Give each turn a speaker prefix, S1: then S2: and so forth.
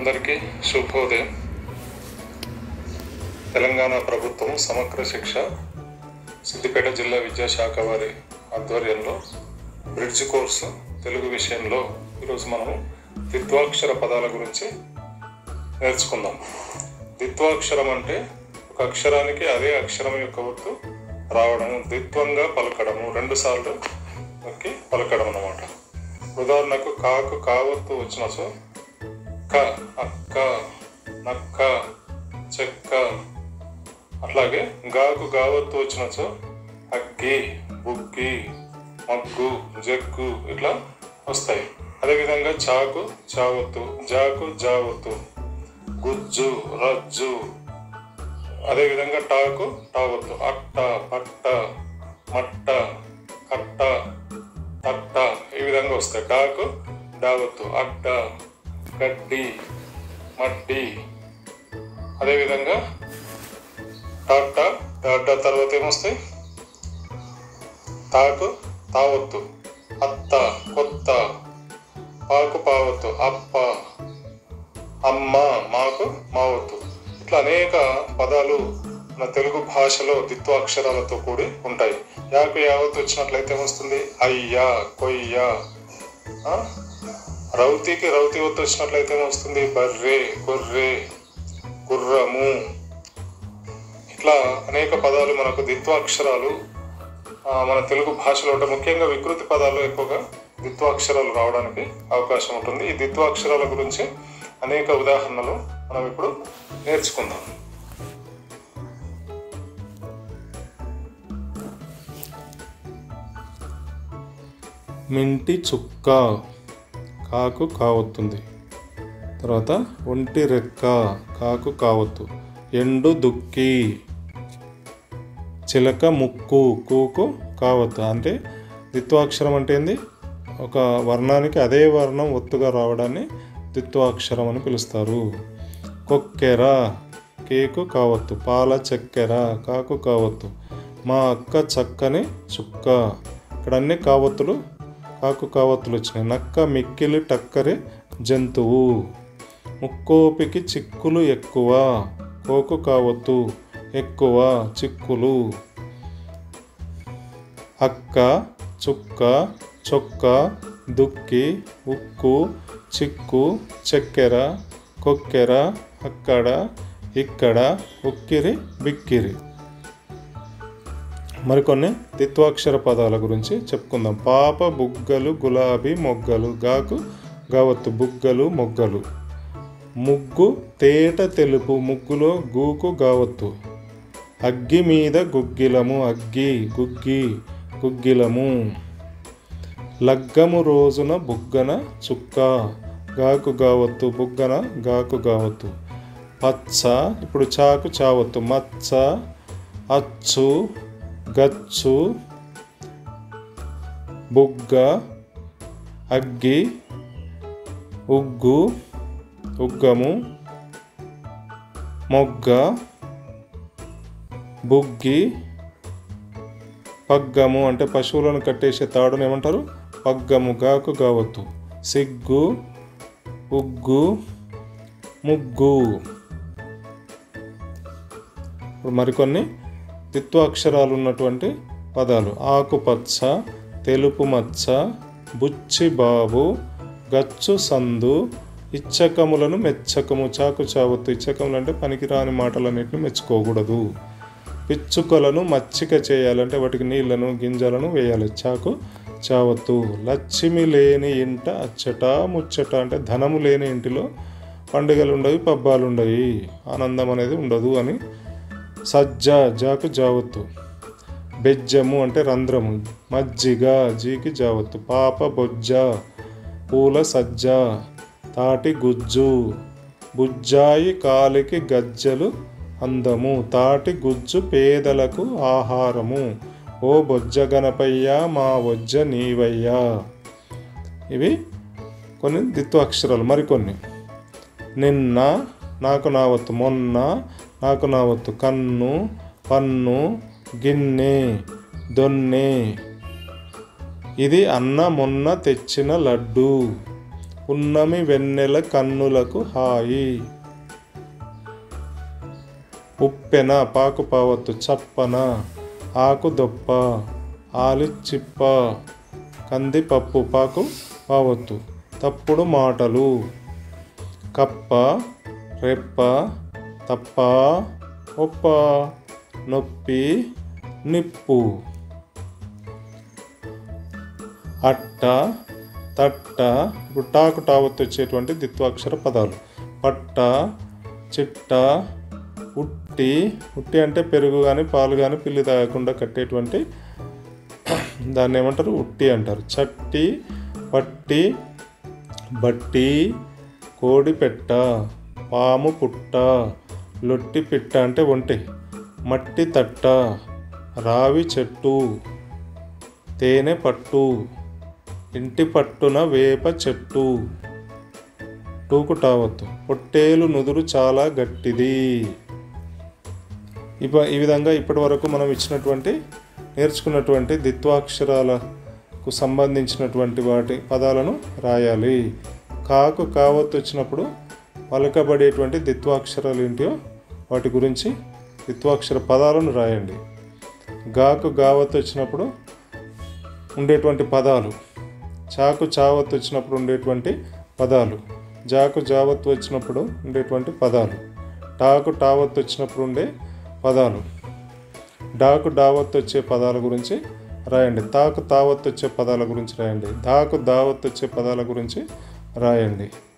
S1: అందరికీ శుభోదయం తెలంగాణ ప్రభుత్వం సమగ్ర శిక్ష సిద్దిపేట జిల్లా విద్యాశాఖ వారి ఆధ్వర్యంలో బ్రిడ్జ్ కోర్సు తెలుగు విషయంలో ఈరోజు మనము ద్విత్వాక్షర పదాల గురించి నేర్చుకుందాం ద్విత్వాక్షరం అంటే ఒక అక్షరానికి అదే అక్షరం యొక్క ఒత్తు రావడము ద్విత్వంగా పలకడము రెండు సార్లు నొక్కి పలకడం అన్నమాట ఉదాహరణకు కాకు కావత్తు వచ్చిన సో క అక్క నక్క చెక్క అట్లాగే గాకు గావత్తు వచ్చినచో అగ్గి బుగ్గి మగ్గు జగ్గు ఇట్లా వస్తాయి అదేవిధంగా చాకు చావత్తు జాకు జావత్తు గుజ్జు రజ్జు అదేవిధంగా టాకు టావత్తు అట్ట పట్ట మట్ట కట్ట తట్ట ఈ విధంగా వస్తాయి డాకు డావత్తు అడ్డ గడ్డి మడ్డి అదేవిధంగా టాట టాట తర్వాత ఏమొస్తాయి తాకు తావత్తు అత్త కొత్త పాకు పావత్తు అప్ప అమ్మ మాకు మావత్తు ఇట్లా అనేక పదాలు మన తెలుగు భాషలో ద్విత్వాక్షరాలతో కూడి ఉంటాయి యాకు యావత్తు వచ్చినట్లయితే వస్తుంది అయ్యా కొయ్య ఆ? రౌతికి రౌతి వత్తు వచ్చినట్లయితే వస్తుంది బర్రె గొర్రె గుర్రము ఇట్లా అనేక పదాలు మనకు ద్విత్వాక్షరాలు ఆ, మన తెలుగు భాషలో ఉంటాయి ముఖ్యంగా వికృతి పదాలు ఎక్కువగా ద్విత్వాక్షరాలు రావడానికి అవకాశం ఉంటుంది ఈ ద్విత్వాక్షరాల గురించి అనేక ఉదాహరణలు మనం ఇప్పుడు నేర్చుకుందాం మింటి చుక్క కాకు కావత్తుంది తర్వాత ఒంటి రెక్క కాకు కావత్తు ఎండు దుక్కి చిలక ముక్కు కూకు కావత్తు అంటే ద్విత్వాక్షరం అంటే ఏంది ఒక వర్ణానికి అదే వర్ణం ఒత్తుగా రావడాన్ని ద్విత్వాక్షరం అని పిలుస్తారు కొక్కెర కేకు కావత్తు పాల చక్కెర కాకు కావత్తు మా అక్క చక్కని చుక్క ఇక్కడ అన్ని కావత్తులు కాకు కావత్తులు వచ్చినాయి నక్క మిక్కిలి టక్కరి జంతువు ముక్కోపికి చిక్కులు ఎక్కువ కోకు కావత్తు ఎక్కువ చిక్కులు అక్క చుక్క చొక్క దుక్కి ఉక్కు చిక్కు చక్కెర కొక్కెర అక్కడ ఇక్కడ ఉక్కిరి బిక్కిరి మరికొన్ని ద్విత్వాక్షర పదాల గురించి చెప్పుకుందాం పాప బుగ్గలు గులాబీ మొగ్గలు గాకు గావత్తు బుగ్గలు మొగ్గలు ముగ్గు తేట తెలుపు ముగ్గులో గూకు గావత్తు అగ్గి మీద గుగ్గిలము అగ్గి గుగ్గి గుగ్గిలము లగ్గము రోజున బుగ్గన చుక్క గాకు గావత్తు బుగ్గన గాకు గావత్తు పచ్చ ఇప్పుడు చాకు చావత్తు మచ్చ అచ్చు గచ్చు బుగ్గ అగ్గి ఉగ్గు ఉగ్గము మొగ్గ బుగ్గి పగ్గము అంటే పశువులను కట్టేసే తాడును ఏమంటారు పగ్గము గాకు గావత్తు సిగ్గు ఉగ్గు ముగ్గు ఇప్పుడు మరికొన్ని ద్విత్వాక్షరాలు ఉన్నటువంటి పదాలు ఆకుపచ్చ తెలుపు మచ్చ బుచ్చి బాబు గచ్చు సందు ఇచ్చకములను మెచ్చకము చాకు చావత్తు ఇచ్చకములు అంటే పనికిరాని మాటలన్నింటిని మెచ్చుకోకూడదు పిచ్చుకలను మచ్చిక చేయాలంటే వాటికి నీళ్లను గింజలను వేయాలి చాకు చావత్తు లక్ష్మి లేని ఇంట అచ్చట ముచ్చట అంటే ధనము లేని ఇంటిలో పండుగలు ఉండవు పబ్బాలు ఉండవు ఆనందం అనేది ఉండదు అని సజ్జ జాకు జావత్తు బెజ్జము అంటే రంధ్రము మజ్జిగ జీకి జావత్తు పాప బొజ్జ పూల సజ్జ తాటి గుజ్జు బుజ్జాయి కాలికి గజ్జలు అందము తాటి గుజ్జు పేదలకు ఆహారము ఓ బొజ్జ గణపయ్యా మా వజ్జ నీవయ్యా ఇవి కొన్ని ద్విత్వాక్షరాలు మరికొన్ని నిన్న నాకు నావత్తు మొన్న నాకు నావత్తు కన్ను పన్ను గిన్నె దొన్నె ఇది అన్న మొన్న తెచ్చిన లడ్డు పున్నమి వెన్నెల కన్నులకు హాయి ఉప్పెన పాకు పావత్తు చప్పన ఆకు దొప్ప ఆలి చిప్ప కందిపప్పు పాకు పావత్తు తప్పుడు మాటలు కప్ప రెప్ప తప్ప ఒప్ప నొప్పి నిప్పు అట్ట తట్ట ఇప్పుడు టాకు టావత్తు వచ్చేటువంటి ద్విత్వాక్షర పదాలు పట్ట చిట్ట ఉట్టి ఉట్టి అంటే పెరుగు కానీ పాలు కానీ పిల్లి తాగకుండా కట్టేటువంటి దాన్ని ఏమంటారు ఉట్టి అంటారు చట్టి పట్టి బట్టి కోడి పెట్ట పాము పుట్ట లొట్టి పిట్ట అంటే ఒంటి మట్టి తట్ట రావి చెట్టు తేనె పట్టు ఇంటి పట్టున వేప చెట్టు టూకుటావత్తు పొట్టేలు నుదురు చాలా గట్టిది ఇప ఈ విధంగా ఇప్పటి వరకు మనం ఇచ్చినటువంటి నేర్చుకున్నటువంటి ద్విత్వాక్షరాలకు సంబంధించినటువంటి వాటి పదాలను రాయాలి కాకు కావత్తు వచ్చినప్పుడు పలకబడేటువంటి ద్విత్వాక్షరాలు ఏంటో వాటి గురించి ద్విత్వాక్షర పదాలను రాయండి గాకు గావత్తు వచ్చినప్పుడు ఉండేటువంటి పదాలు చాకు చావత్తు వచ్చినప్పుడు ఉండేటువంటి పదాలు జాకు జావత్తు వచ్చినప్పుడు ఉండేటువంటి పదాలు టాకు టావత్తు వచ్చినప్పుడు ఉండే పదాలు డాకు డావత్తు వచ్చే పదాల గురించి రాయండి తాకు తావత్తు వచ్చే పదాల గురించి రాయండి దాకు దావత్తు వచ్చే పదాల గురించి రాయండి